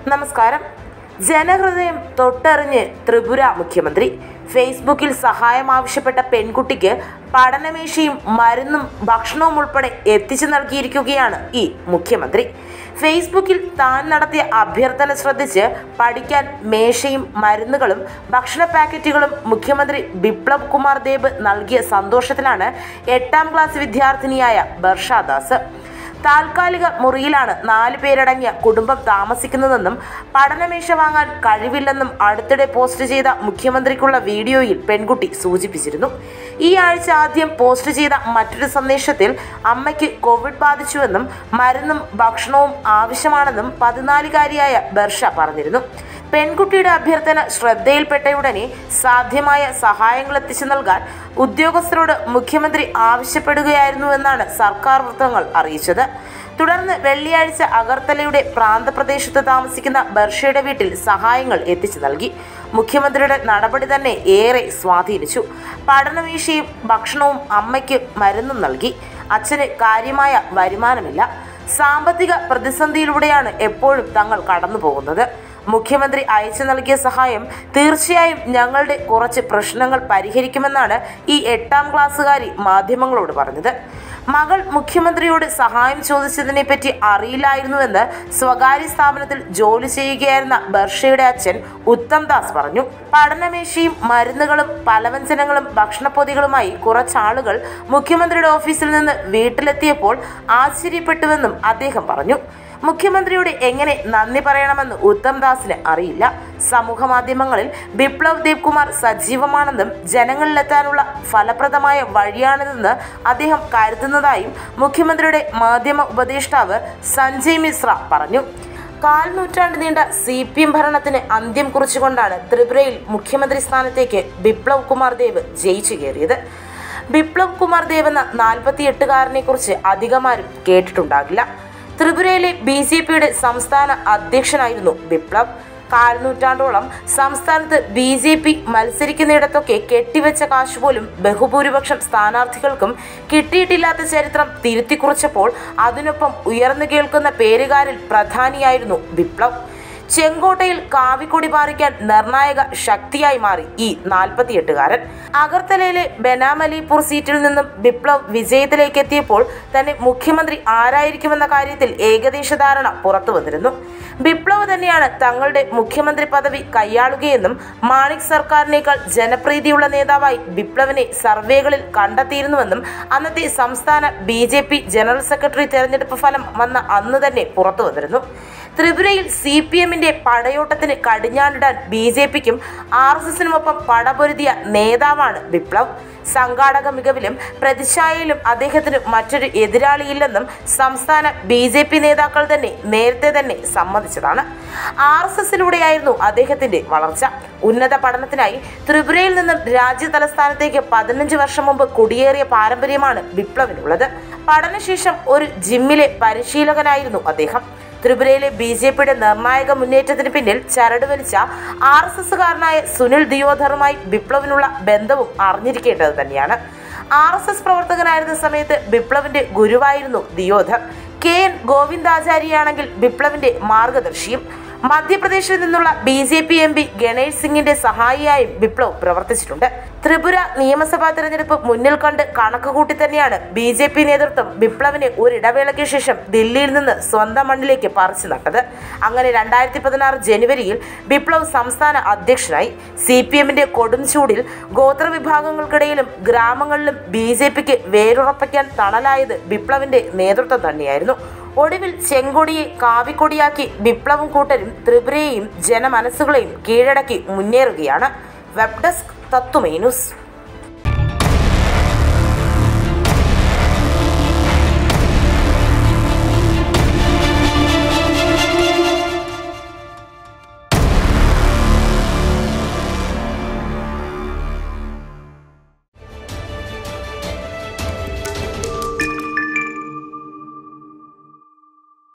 നമസ്കാരം ജനഹൃദയം തൊട്ടറിഞ്ഞ് ത്രിപുര മുഖ്യമന്ത്രി ഫേസ്ബുക്കിൽ സഹായം ആവശ്യപ്പെട്ട പെൺകുട്ടിക്ക് പഠനമേശയും മരുന്നും ഭക്ഷണവും ഉൾപ്പെടെ എത്തിച്ചു നൽകിയിരിക്കുകയാണ് ഈ മുഖ്യമന്ത്രി ഫേസ്ബുക്കിൽ താൻ നടത്തിയ അഭ്യർത്ഥന ശ്രദ്ധിച്ച് പഠിക്കാൻ മേശയും മരുന്നുകളും ഭക്ഷണ പാക്കറ്റുകളും മുഖ്യമന്ത്രി ബിപ്ലബ് കുമാർ ദേബ് നൽകിയ സന്തോഷത്തിലാണ് എട്ടാം ക്ലാസ് വിദ്യാർത്ഥിനിയായ ബർഷാദാസ് താൽക്കാലിക മുറിയിലാണ് നാല് പേരടങ്ങിയ കുടുംബം താമസിക്കുന്നതെന്നും പഠനമേശ വാങ്ങാൻ കഴിവില്ലെന്നും അടുത്തിടെ പോസ്റ്റ് ചെയ്ത മുഖ്യമന്ത്രിക്കുള്ള വീഡിയോയിൽ പെൺകുട്ടി സൂചിപ്പിച്ചിരുന്നു ഈ ആഴ്ച ആദ്യം പോസ്റ്റ് ചെയ്ത മറ്റൊരു സന്ദേശത്തിൽ അമ്മയ്ക്ക് കോവിഡ് ബാധിച്ചുവെന്നും മരുന്നും ഭക്ഷണവും ആവശ്യമാണെന്നും പതിനാലുകാരിയായ ബർഷ പറഞ്ഞിരുന്നു പെൺകുട്ടിയുടെ അഭ്യർത്ഥന ശ്രദ്ധയിൽപ്പെട്ടയുടനെ സാധ്യമായ സഹായങ്ങൾ എത്തിച്ചു നൽകാൻ ഉദ്യോഗസ്ഥരോട് മുഖ്യമന്ത്രി ആവശ്യപ്പെടുകയായിരുന്നുവെന്നാണ് സർക്കാർ വൃത്തങ്ങൾ അറിയിച്ചത് തുടർന്ന് വെള്ളിയാഴ്ച അഗർത്തലയുടെ പ്രാന്തപ്രദേശത്ത് താമസിക്കുന്ന ബർഷയുടെ വീട്ടിൽ സഹായങ്ങൾ എത്തിച്ചു നൽകി മുഖ്യമന്ത്രിയുടെ നടപടി തന്നെ ഏറെ സ്വാധീനിച്ചു പഠനവീഴ്ചയും ഭക്ഷണവും അമ്മയ്ക്ക് മരുന്നും നൽകി അച്ഛന് കാര്യമായ വരുമാനമില്ല സാമ്പത്തിക പ്രതിസന്ധിയിലൂടെയാണ് എപ്പോഴും തങ്ങൾ കടന്നു പോകുന്നത് മുഖ്യമന്ത്രി അയച്ചു നൽകിയ സഹായം തീർച്ചയായും ഞങ്ങളുടെ കുറച്ച് പ്രശ്നങ്ങൾ പരിഹരിക്കുമെന്നാണ് ഈ എട്ടാം ക്ലാസ്സുകാരി മാധ്യമങ്ങളോട് പറഞ്ഞത് മകൾ മുഖ്യമന്ത്രിയോട് സഹായം ചോദിച്ചതിനെ പറ്റി അറിയില്ലായിരുന്നുവെന്ന് സ്വകാര്യ സ്ഥാപനത്തിൽ ജോലി ചെയ്യുകയായിരുന്ന ബർഷയുടെ അച്ഛൻ ഉത്തം ദാസ് പറഞ്ഞു പഠനമേശയും മരുന്നുകളും പലവ്യഞ്ജനങ്ങളും ഭക്ഷണപ്പൊതികളുമായി കുറച്ചാളുകൾ മുഖ്യമന്ത്രിയുടെ ഓഫീസിൽ നിന്ന് വീട്ടിലെത്തിയപ്പോൾ ആശ്ചര്യപ്പെട്ടുവെന്നും അദ്ദേഹം പറഞ്ഞു മുഖ്യമന്ത്രിയോട് എങ്ങനെ നന്ദി പറയണമെന്ന് ഉത്തം ദാസിന് അറിയില്ല സമൂഹ മാധ്യമങ്ങളിൽ ബിപ്ലവ് ദേവ് കുമാർ സജീവമാണെന്നും ജനങ്ങളിലെത്താനുള്ള ഫലപ്രദമായ വഴിയാണിതെന്ന് അദ്ദേഹം കരുതുന്നതായും മുഖ്യമന്ത്രിയുടെ മാധ്യമ ഉപദേഷ്ടാവ് സഞ്ജയ് മിശ്ര പറഞ്ഞു കാൽ നൂറ്റാണ്ട് നീണ്ട സി പി എം ഭരണത്തിന് അന്ത്യം കുറിച്ചുകൊണ്ടാണ് ത്രിപുരയിൽ മുഖ്യമന്ത്രി സ്ഥാനത്തേക്ക് ബിപ്ലവ് കുമാർ ദേവ് ജയിച്ചു കയറിയത് ബിപ്ലവ് കുമാർ ദേവ് എന്ന നാൽപ്പത്തിയെട്ടുകാരനെ കുറിച്ച് അധികമാരും കേട്ടിട്ടുണ്ടാകില്ല ത്രിപുരയിലെ ബി ജെ പിയുടെ സംസ്ഥാന അധ്യക്ഷനായിരുന്നു ബിപ്ലവ് കാൽനൂറ്റാണ്ടോളം സംസ്ഥാനത്ത് ബി ജെ പി മത്സരിക്കുന്നിടത്തൊക്കെ കെട്ടിവെച്ച കാശ് പോലും ബഹുഭൂരിപക്ഷം സ്ഥാനാർത്ഥികൾക്കും കിട്ടിയിട്ടില്ലാത്ത ചരിത്രം തിരുത്തിക്കുറിച്ചപ്പോൾ അതിനൊപ്പം ഉയർന്നു കേൾക്കുന്ന പേരുകാരിൽ പ്രധാനിയായിരുന്നു ബിപ്ലവ് ചെങ്കോട്ടയിൽ കാവിക്കൊടി പാറിക്കാൻ നിർണായക ശക്തിയായി മാറി ഈ നാൽപ്പത്തിയെട്ടുകാരൻ അഗർത്തലയിലെ ബനാമലിപൂർ സീറ്റിൽ നിന്നും ബിപ്ലവ് വിജയത്തിലേക്ക് എത്തിയപ്പോൾ തന്നെ മുഖ്യമന്ത്രി ആരായിരിക്കുമെന്ന കാര്യത്തിൽ ഏകദേശ ധാരണ പുറത്തു വന്നിരുന്നു ബിപ്ലവ് തന്നെയാണ് തങ്ങളുടെ മുഖ്യമന്ത്രി പദവി കൈയാളുകയെന്നും മാണിക് സർക്കാരിനേക്കാൾ ജനപ്രീതിയുള്ള നേതാവായി ബിപ്ലവിനെ സർവേകളിൽ കണ്ടെത്തിയിരുന്നുവെന്നും അന്നത്തെ സംസ്ഥാന ബി ജനറൽ സെക്രട്ടറി തെരഞ്ഞെടുപ്പ് ഫലം വന്ന അന്ന് തന്നെ പുറത്തു വന്നിരുന്നു ത്രിപുരയിൽ സി പി എമ്മിന്റെ പടയോട്ടത്തിന് കടിഞ്ഞാണിടാൻ ബി ജെ പിക്കും ആർ എസ് എസിനുമൊപ്പം പടപൊരുതിയ നേതാവാണ് ബിപ്ലവ് സംഘാടക മികവിലും പ്രതിച്ഛായയിലും അദ്ദേഹത്തിന് മറ്റൊരു എതിരാളിയില്ലെന്നും സംസ്ഥാന ബി ജെ പി നേതാക്കൾ തന്നെ നേരത്തെ തന്നെ സമ്മതിച്ചതാണ് ആർ എസ് എസിലൂടെയായിരുന്നു അദ്ദേഹത്തിന്റെ വളർച്ച ഉന്നത പഠനത്തിനായി ത്രിപുരയിൽ നിന്നും രാജ്യ തലസ്ഥാനത്തേക്ക് പതിനഞ്ച് വർഷം മുമ്പ് കുടിയേറിയ പാരമ്പര്യമാണ് ബിപ്ലവിനുള്ളത് പഠനശേഷം ഒരു ജിമ്മിലെ പരിശീലകനായിരുന്നു അദ്ദേഹം ത്രിപുരയിലെ ബി ജെ പിയുടെ നിർണായക മുന്നേറ്റത്തിന് പിന്നിൽ ചരട് വലിച്ച ആർ എസ് എസുകാരനായ സുനിൽ ദിയോധറുമായി ബിപ്ലവിനുള്ള ബന്ധവും അറിഞ്ഞിരിക്കേണ്ടത് തന്നെയാണ് ആർ എസ് എസ് പ്രവർത്തകനായിരുന്ന സമയത്ത് ബിപ്ലവിന്റെ ഗുരുവായിരുന്നു ദിയോധർ കെ എൻ ഗോവിന്ദാചാര്യയാണെങ്കിൽ ബിപ്ലവിന്റെ മാർഗദർശിയും മധ്യപ്രദേശിൽ നിന്നുള്ള B J P M P Ganesh സിംഗിന്റെ സഹായിയായും ബിപ്ലവ് പ്രവർത്തിച്ചിട്ടുണ്ട് ത്രിപുര നിയമസഭാ തെരഞ്ഞെടുപ്പ് മുന്നിൽ കണ്ട് കണക്ക് കൂട്ടി തന്നെയാണ് ബി ജെ പി നേതൃത്വം ബിപ്ലവിനെ ഒരിടവേളയ്ക്ക് ശേഷം ദില്ലിയിൽ നിന്ന് സ്വന്തം മണ്ണിലേക്ക് പറിച്ചു നട്ടത് അങ്ങനെ രണ്ടായിരത്തി പതിനാറ് ജനുവരിയിൽ ബിപ്ലവ് സംസ്ഥാന അധ്യക്ഷനായി സി പി എമ്മിന്റെ കൊടും ചൂടിൽ ഗോത്രവിഭാഗങ്ങൾക്കിടയിലും ഗ്രാമങ്ങളിലും ബി ജെ പിക്ക് വേരുറപ്പിക്കാൻ തണലായത് ബിപ്ലവിന്റെ നേതൃത്വം തന്നെയായിരുന്നു ഒടുവിൽ ചെങ്കൊടിയെ കാവിക്കൊടിയാക്കി വിപ്ലവം കൂട്ടരും ത്രിപുരയെയും ജനമനസ്സുകളെയും കീഴടക്കി മുന്നേറുകയാണ് വെബ് ഡെസ്ക് തത്തുമേ ന്യൂസ്